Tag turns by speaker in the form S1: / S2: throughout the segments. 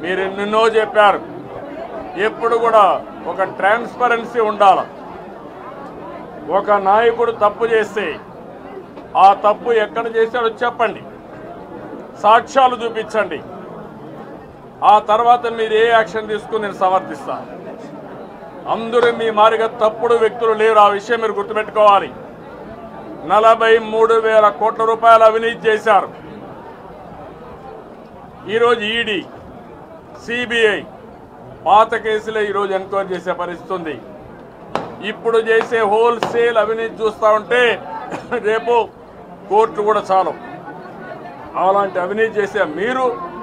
S1: మీరు ఎన్నెన్నో చెప్పారు ఎప్పుడు కూడా ఒక ట్రాన్స్పరెన్సీ ఉండాలి ఒక నాయకుడు తప్పు చేస్తే ఆ తప్పు ఎక్కడ చేశాడో చెప్పండి సాక్ష్యాలు చూపించండి ఆ తర్వాత మీరు ఏ యాక్షన్ తీసుకుని నేను సమర్థిస్తాను అందరూ మీ మారిగా తప్పుడు వ్యక్తులు లేరు ఆ విషయం మీరు గుర్తుపెట్టుకోవాలి నలభై మూడు వేల కోట్ల రూపాయలు అవినీతి చేశారు ఈరోజు ఈడీ సిబిఐ పాత కేసులే ఈరోజు ఎంక్వైరీ చేసే పరిస్థితి ఉంది ఇప్పుడు చేసే హోల్సేల్ అవినీతి చూస్తా ఉంటే రేపు కోర్టు కూడా చాలు అలాంటి అవినీతి చేసే మీరు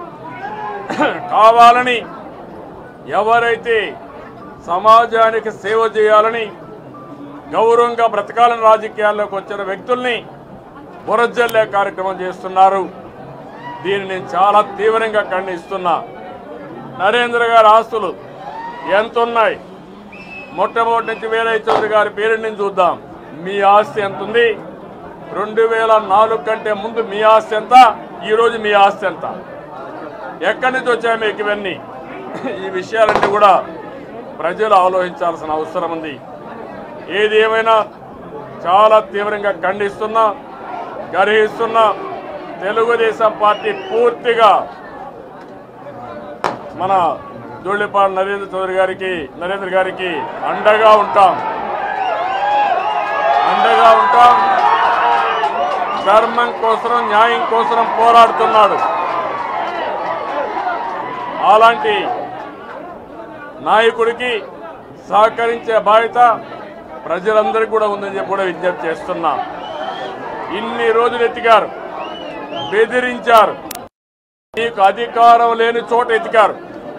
S1: కావాలని ఎవరైతే సమాజానికి సేవ చేయాలని గౌరవంగా బ్రతకాలని రాజకీయాల్లోకి వచ్చిన వ్యక్తుల్ని బురజల్లే కార్యక్రమం చేస్తున్నారు దీన్ని నేను చాలా తీవ్రంగా ఖండిస్తున్నా నరేంద్ర గారి ఆస్తులు ఎంత ఉన్నాయి మొట్టమొదటి నుంచి వీరయ్య చౌదరి గారి పేరు నుంచి చూద్దాం మీ ఆస్తి ఎంత ఉంది రెండు వేల నాలుగు కంటే ముందు మీ ఆస్తి ఎంత ఈరోజు మీ ఆస్తి ఎంత ఎక్కడి నుంచి వచ్చాయి మీకు ఇవన్నీ ఈ విషయాలన్నీ కూడా ప్రజలు ఆలోచించాల్సిన అవసరం ఉంది ఏది ఏమైనా చాలా తీవ్రంగా ఖండిస్తున్నా గర్హిస్తున్నా తెలుగుదేశం పార్టీ పూర్తిగా మన జోళ్ళిపాడు నరేంద్ర చౌదరి గారికి నరేంద్ర గారికి అండగా ఉంటాం అండగా ఉంటాం ధర్మం కోసం న్యాయం కోసం పోరాడుతున్నాడు అలాంటి నాయకుడికి సహకరించే బాధ్యత ప్రజలందరికీ కూడా ఉందని చెప్పి కూడా విజ్ఞప్తి చేస్తున్నా ఇన్ని రోజులు ఎత్తికారు బెదిరించారు మీకు అధికారం లేని చోట ఎతికారు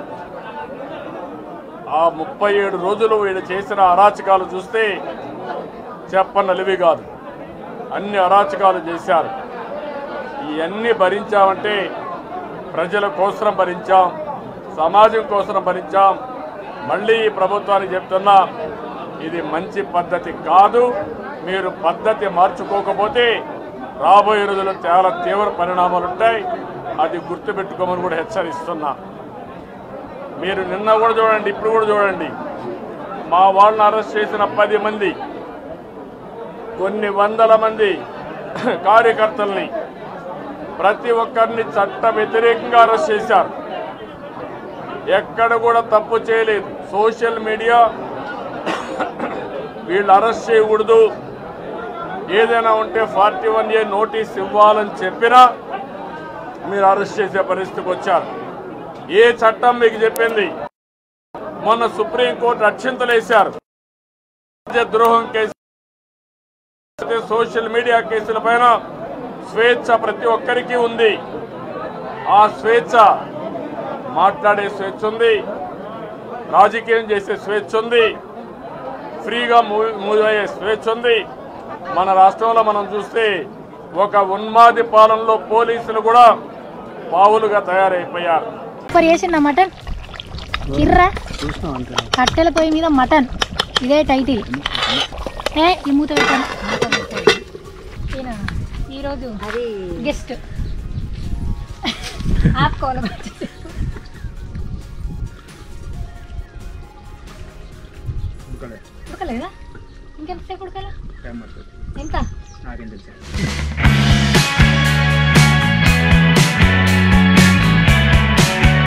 S1: ఆ ముప్పై ఏడు రోజులు వీళ్ళు చేసిన అరాచకాలు చూస్తే చెప్పనలివి కాదు అన్ని అరాచకాలు చేశారు ఇవన్నీ భరించామంటే ప్రజల కోసం భరించాం సమాజం కోసం భరించాం మళ్ళీ ఈ ప్రభుత్వానికి చెప్తున్నా ఇది మంచి పద్ధతి కాదు మీరు పద్ధతి మార్చుకోకపోతే రాబోయే రోజుల్లో చాలా తీవ్ర పరిణామాలు ఉంటాయి అది గుర్తుపెట్టుకోమని కూడా హెచ్చరిస్తున్నా మీరు నిన్న కూడా చూడండి ఇప్పుడు కూడా చూడండి మా వాళ్ళని అరెస్ట్ చేసిన పది మంది కొన్ని వందల మంది కార్యకర్తల్ని ప్రతి ఒక్కరిని చట్ట వ్యతిరేకంగా అరెస్ట్ చేశారు ఎక్కడ కూడా తప్పు చేయలేదు సోషల్ మీడియా వీళ్ళు అరెస్ట్ చేయకూడదు ఏదైనా ఉంటే ఫార్టీ వన్ ఏ నోటీస్ ఇవ్వాలని చెప్పినా మీరు అరెస్ట్ చేసే పరిస్థితికి వచ్చారు ఏ చట్టం మీకు చెప్పింది మొన్న సుప్రీంకోర్టు అక్షింతలేశారు ద్రోహం కేసు అయితే సోషల్ మీడియా కేసుల పైన స్వేచ్ఛ ప్రతి ఒక్కరికి ఉంది ఆ స్వేచ్ఛ మాట్లాడే స్వేచ్ఛ ఉంది రాజకీయం చేసే స్వేచ్ఛ ఉంది ఫ్రీగా మూవ్ మూవ్ అయ్యే స్వేచ్ఛ ఉంది మన రాష్ట్రంలో మనం చూస్తే ఒక ఉన్మాది పాలనలో పోలీసులు కూడా పావులుగా తయారైపోయారు
S2: సూపర్ చేసిందా మటన్ కిర్రా కట్టెల పొయ్యి మీద మటన్ ఇదే టైటిల్ ఏ ఈ మూత పెట్టాను ఈయన ఈరోజు
S3: అది
S2: గెస్ట్ ఆపుకోవాలి ఉడకలేదా ఇంకెంతసేపు ఉడకాల
S4: టైం పడుతుంది
S2: ఎంత
S4: నాకేం తెలుసు